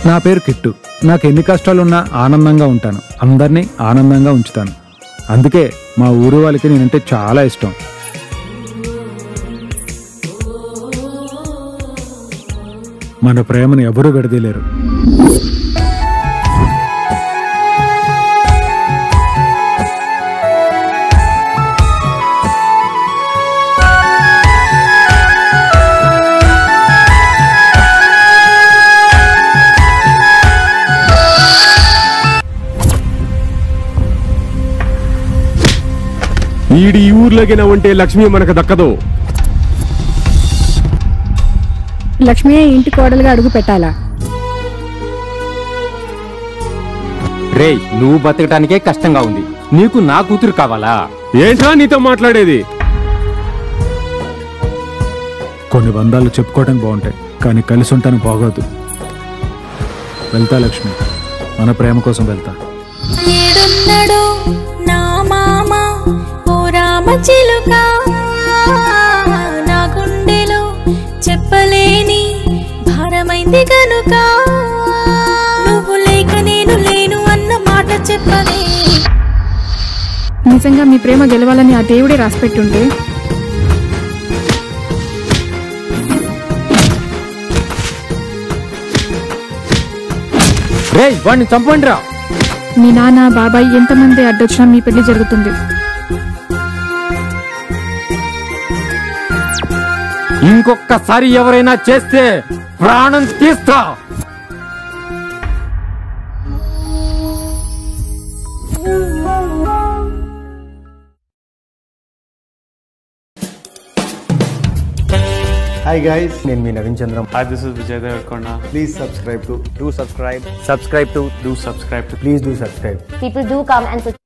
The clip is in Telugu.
నా పేరు కిట్టు నాకు ఎన్ని కష్టాలున్నా ఆనందంగా ఉంటాను అందరినీ ఆనందంగా ఉంచుతాను అందుకే మా ఊరు వాళ్ళకి నేనంటే చాలా ఇష్టం మన ప్రేమను ఎవరూ గడదీలేరు ఈడి ఈ ఊర్లోకి ఉంటే లక్ష్మి మనకు దక్కదు లక్ష్మి ఇంటి కోడలుగా అడుగు పెట్టాలా రేయ్ నువ్వు బతకటానికే కష్టంగా ఉంది నీకు నా కూతురు కావాలా ఏంట్రా నీతో మాట్లాడేది కొన్ని బంధాలు చెప్పుకోవడానికి బాగుంటాయి కానీ కలిసి ఉంటాను బాగోదు వెళ్తా లక్ష్మి మన ప్రేమ కోసం వెళ్తా ఏడున్నడో నా మామ ఓ రామ చిలుక నా గుండెలో చెప్పలేని భారమైంది గనుక నువ్వు లేక నేను లేను అన్న మాట చెప్పవే నిజంగా మీ ప్రేమ గెలవాలని ఆ దేవుడే రాసిపెట్టుంటే రేయ్ వాడిని చంపండి రా మీ నాన్న బాబాయ్ ఎంతమంది అడ్డొచ్చినా మీ పెళ్లి జరుగుతుంది ఇంకొకసారి ఎవరైనా చేస్తే ప్రాణం తీస్తా Hi guys, నేను మీ Naveen Chandram Hi, this is Vijay Devarkonda. please subscribe to do subscribe subscribe to Do subscribe to please do subscribe. people do come and